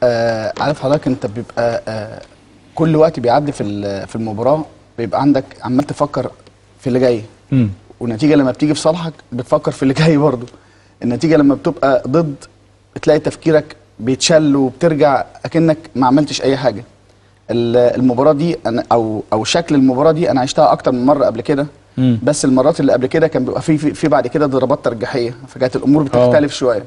آه عارف حضرتك انت بيبقى آه كل وقت بيعدي في ال- في المباراه بيبقى عندك عمال تفكر في اللي جاي امم والنتيجه لما بتيجي في صالحك بتفكر في اللي جاي برضه النتيجه لما بتبقى ضد بتلاقي تفكيرك بيتشل وبترجع اكنك ما عملتش اي حاجه ال- المباراه دي أنا او او شكل المباراه دي انا عشتها اكتر من مره قبل كده مم. بس المرات اللي قبل كده كان بيبقى في في, في بعد كده ضربات ترجيحيه فكانت الامور بتختلف شويه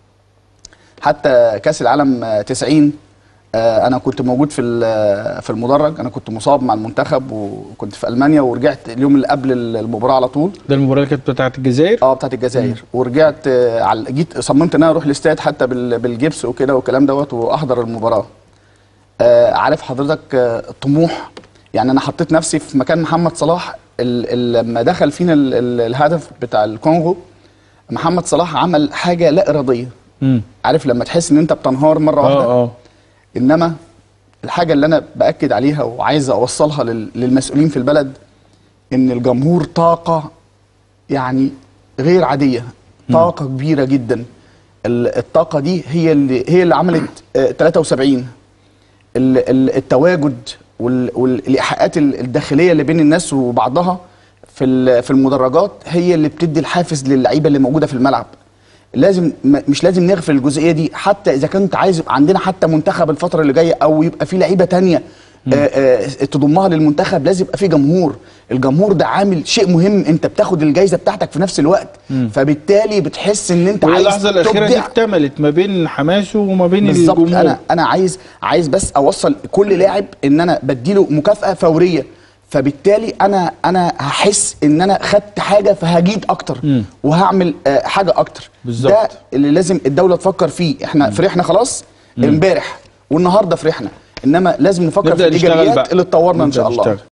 حتى كاس العالم آه، 90 آه، انا كنت موجود في ال- في المدرج انا كنت مصاب مع المنتخب وكنت في المانيا ورجعت اليوم اللي قبل المباراه على طول ده المباراه اللي كانت بتاعت الجزائر اه بتاعت الجزائر ورجعت آه، على جيت صممت ان انا اروح الاستاد حتى بال- بالجبس وكده والكلام دوت واحضر المباراه آه، عارف حضرتك آه، طموح يعني انا حطيت نفسي في مكان محمد صلاح ال- ال- لما دخل فينا ال- ال- الهدف بتاع الكونغو محمد صلاح عمل حاجه لا اراديه امم عارف لما تحس ان انت بتنهار مره واحده اه اه انما الحاجه اللي انا باكد عليها وعايز اوصلها لل- للمسؤولين في البلد ان الجمهور طاقه يعني غير عاديه طاقه كبيره جدا ال- الطاقه دي هي اللي هي اللي عملت آه، 73 ال- ال- التواجد وال- والايحاءات ال- الداخليه اللي بين الناس وبعضها في ال- في المدرجات هي اللي بتدي الحافز للعيبه اللي موجوده في الملعب لازم م- مش لازم نغفل الجزئيه دي حتى اذا كنت عايز يبقى عندنا حتى منتخب الفتره اللي جايه او يبقى في لعيبه تانية آه، آه، تضمها للمنتخب لازم يبقى في جمهور الجمهور ده عامل شيء مهم انت بتاخد الجائزه بتاعتك في نفس الوقت فبالتالي بتحس ان انت وهي عايز اللحظه الاخيره دي تبدع. اكتملت ما بين حماسه وما بين بالظبط الجمهور انا انا عايز عايز بس اوصل كل لاعب ان انا بديله مكافاه فوريه فبالتالي انا انا هحس ان انا خدت حاجه فهجيد اكتر مم. وهعمل آه، حاجه اكتر بالظبط. ده اللي لازم الدوله تفكر فيه احنا فرحنا خلاص امبارح والنهارده فرحنا انما لازم نفكر نبدأ في نشتغل الايجابيات بقى. اللي تطورنا ان نبدأ شاء الله نشتغل.